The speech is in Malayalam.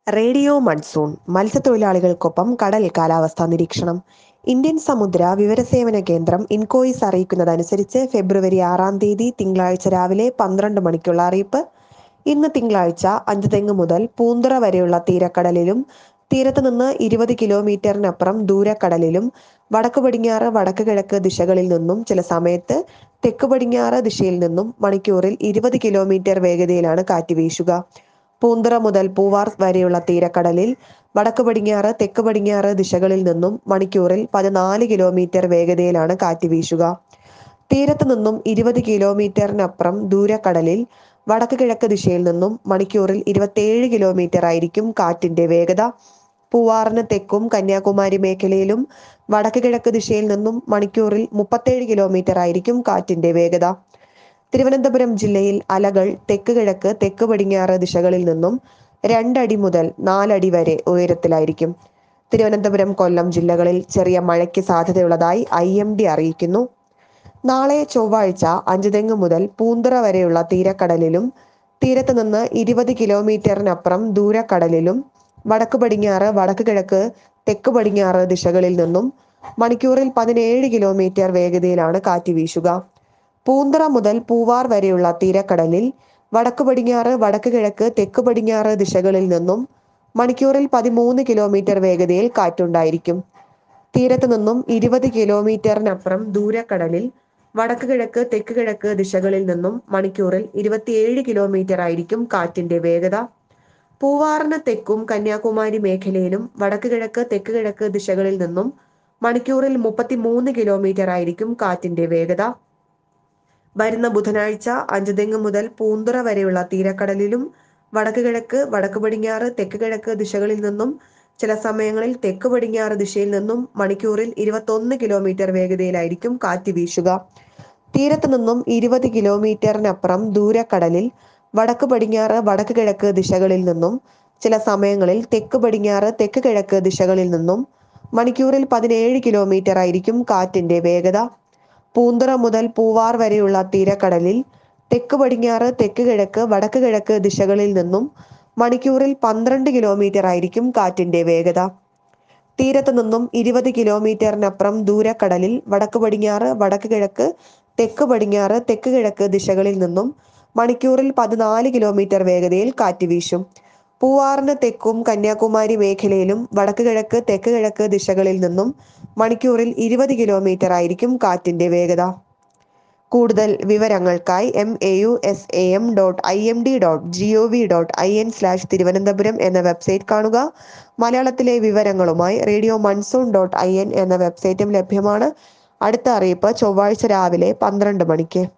റേഡിയോ മൺസൂൺ മത്സ്യത്തൊഴിലാളികൾക്കൊപ്പം കടൽ കാലാവസ്ഥാ നിരീക്ഷണം ഇന്ത്യൻ സമുദ്ര വിവരസേവന കേന്ദ്രം ഇൻകോയിസ് അറിയിക്കുന്നതനുസരിച്ച് ഫെബ്രുവരി ആറാം തീയതി തിങ്കളാഴ്ച രാവിലെ പന്ത്രണ്ട് മണിക്കുള്ള അറിയിപ്പ് ഇന്ന് തിങ്കളാഴ്ച അഞ്ചുതെങ്ങ് മുതൽ പൂന്തുറ വരെയുള്ള തീരക്കടലിലും തീരത്ത് നിന്ന് ഇരുപത് കിലോമീറ്ററിനപ്പുറം ദൂരക്കടലിലും വടക്ക് പടിഞ്ഞാറ് വടക്ക് കിഴക്ക് ദിശകളിൽ നിന്നും ചില സമയത്ത് തെക്ക് പടിഞ്ഞാറ് ദിശയിൽ നിന്നും മണിക്കൂറിൽ ഇരുപത് കിലോമീറ്റർ വേഗതയിലാണ് കാറ്റ് വീശുക പൂന്തുറ മുതൽ പൂവാർ വരെയുള്ള തീരക്കടലിൽ വടക്ക് പടിഞ്ഞാറ് തെക്ക് പടിഞ്ഞാറ് ദിശകളിൽ നിന്നും മണിക്കൂറിൽ പതിനാല് കിലോമീറ്റർ വേഗതയിലാണ് കാറ്റ് വീശുക തീരത്ത് നിന്നും ഇരുപത് കിലോമീറ്ററിനപ്പുറം ദൂരക്കടലിൽ വടക്ക് കിഴക്ക് ദിശയിൽ നിന്നും മണിക്കൂറിൽ ഇരുപത്തിയേഴ് കിലോമീറ്റർ ആയിരിക്കും കാറ്റിന്റെ വേഗത പൂവാറിന് തെക്കും കന്യാകുമാരി മേഖലയിലും വടക്ക് കിഴക്ക് ദിശയിൽ നിന്നും മണിക്കൂറിൽ മുപ്പത്തേഴ് കിലോമീറ്റർ ആയിരിക്കും കാറ്റിന്റെ വേഗത തിരുവനന്തപുരം ജില്ലയിൽ അലകൾ തെക്ക് കിഴക്ക് തെക്ക് പടിഞ്ഞാറ് ദിശകളിൽ നിന്നും രണ്ടടി മുതൽ നാലടി വരെ ഉയരത്തിലായിരിക്കും തിരുവനന്തപുരം കൊല്ലം ജില്ലകളിൽ ചെറിയ മഴയ്ക്ക് സാധ്യതയുള്ളതായി ഐ എം ഡി അറിയിക്കുന്നു നാളെ ചൊവ്വാഴ്ച അഞ്ചുതെങ്ങ് മുതൽ പൂന്തുറ വരെയുള്ള തീരക്കടലിലും തീരത്ത് നിന്ന് ഇരുപത് കിലോമീറ്ററിനപ്പുറം ദൂരക്കടലിലും വടക്ക് പടിഞ്ഞാറ് വടക്ക് കിഴക്ക് തെക്ക് പടിഞ്ഞാറ് ദിശകളിൽ നിന്നും മണിക്കൂറിൽ പതിനേഴ് കിലോമീറ്റർ വേഗതയിലാണ് കാറ്റ് വീശുക പൂന്തറ മുതൽ പൂവാർ വരെയുള്ള തീരക്കടലിൽ വടക്ക് പടിഞ്ഞാറ് വടക്ക് കിഴക്ക് തെക്ക് പടിഞ്ഞാറ് ദിശകളിൽ നിന്നും മണിക്കൂറിൽ പതിമൂന്ന് കിലോമീറ്റർ വേഗതയിൽ കാറ്റുണ്ടായിരിക്കും തീരത്ത് നിന്നും ഇരുപത് കിലോമീറ്ററിനപ്പുറം ദൂരക്കടലിൽ വടക്ക് കിഴക്ക് തെക്ക് കിഴക്ക് ദിശകളിൽ നിന്നും മണിക്കൂറിൽ ഇരുപത്തിയേഴ് കിലോമീറ്റർ ആയിരിക്കും കാറ്റിന്റെ വേഗത പൂവാറിന് തെക്കും കന്യാകുമാരി മേഖലയിലും വടക്ക് കിഴക്ക് തെക്ക് കിഴക്ക് ദിശകളിൽ നിന്നും മണിക്കൂറിൽ മുപ്പത്തിമൂന്ന് കിലോമീറ്റർ ആയിരിക്കും കാറ്റിന്റെ വേഗത വരുന്ന ബുധനാഴ്ച അഞ്ചുതെങ്ങ് മുതൽ പൂന്തുറ വരെയുള്ള തീരക്കടലിലും വടക്ക് കിഴക്ക് വടക്ക് പടിഞ്ഞാറ് തെക്ക് കിഴക്ക് ദിശകളിൽ നിന്നും ചില സമയങ്ങളിൽ തെക്ക് പടിഞ്ഞാറ് ദിശയിൽ നിന്നും മണിക്കൂറിൽ ഇരുപത്തൊന്ന് കിലോമീറ്റർ വേഗതയിലായിരിക്കും കാറ്റ് വീശുക തീരത്ത് നിന്നും ഇരുപത് കിലോമീറ്ററിനപ്പുറം ദൂരക്കടലിൽ വടക്ക് പടിഞ്ഞാറ് വടക്ക് കിഴക്ക് ദിശകളിൽ നിന്നും ചില സമയങ്ങളിൽ തെക്ക് പടിഞ്ഞാറ് തെക്ക് കിഴക്ക് ദിശകളിൽ നിന്നും മണിക്കൂറിൽ പതിനേഴ് കിലോമീറ്റർ ആയിരിക്കും കാറ്റിന്റെ വേഗത പൂന്തുറ മുതൽ പൂവാർ വരെയുള്ള തീരക്കടലിൽ തെക്ക് പടിഞ്ഞാറ് തെക്ക് കിഴക്ക് വടക്ക് കിഴക്ക് ദിശകളിൽ നിന്നും മണിക്കൂറിൽ പന്ത്രണ്ട് കിലോമീറ്റർ ആയിരിക്കും കാറ്റിന്റെ വേഗത തീരത്ത് നിന്നും ഇരുപത് കിലോമീറ്ററിനപ്പുറം ദൂരക്കടലിൽ വടക്ക് പടിഞ്ഞാറ് വടക്ക് കിഴക്ക് തെക്ക് പടിഞ്ഞാറ് തെക്ക് കിഴക്ക് ദിശകളിൽ നിന്നും മണിക്കൂറിൽ പതിനാല് കിലോമീറ്റർ വേഗതയിൽ കാറ്റ് വീശും പൂവാറിന് തെക്കും കന്യാകുമാരി മേഖലയിലും വടക്ക് കിഴക്ക് തെക്ക് കിഴക്ക് ദിശകളിൽ നിന്നും മണിക്കൂറിൽ ഇരുപത് കിലോമീറ്റർ ആയിരിക്കും കാറ്റിന്റെ വേഗത കൂടുതൽ വിവരങ്ങൾക്കായി M A U S A M dot I M D dot G O V dot I N slash Thiruvananthapuram എന്ന വെബ്സൈറ്റ് കാണുക മലയാളത്തിലെ വിവരങ്ങളുമായി radio monsoon dot I N എന്ന വെബ്സൈറ്റും ലഭ്യമാണ് അടുത്ത അറിയിപ്പ് ചൊവ്വാഴ്ച രാവിലെ പന്ത്രണ്ട് മണിക്ക്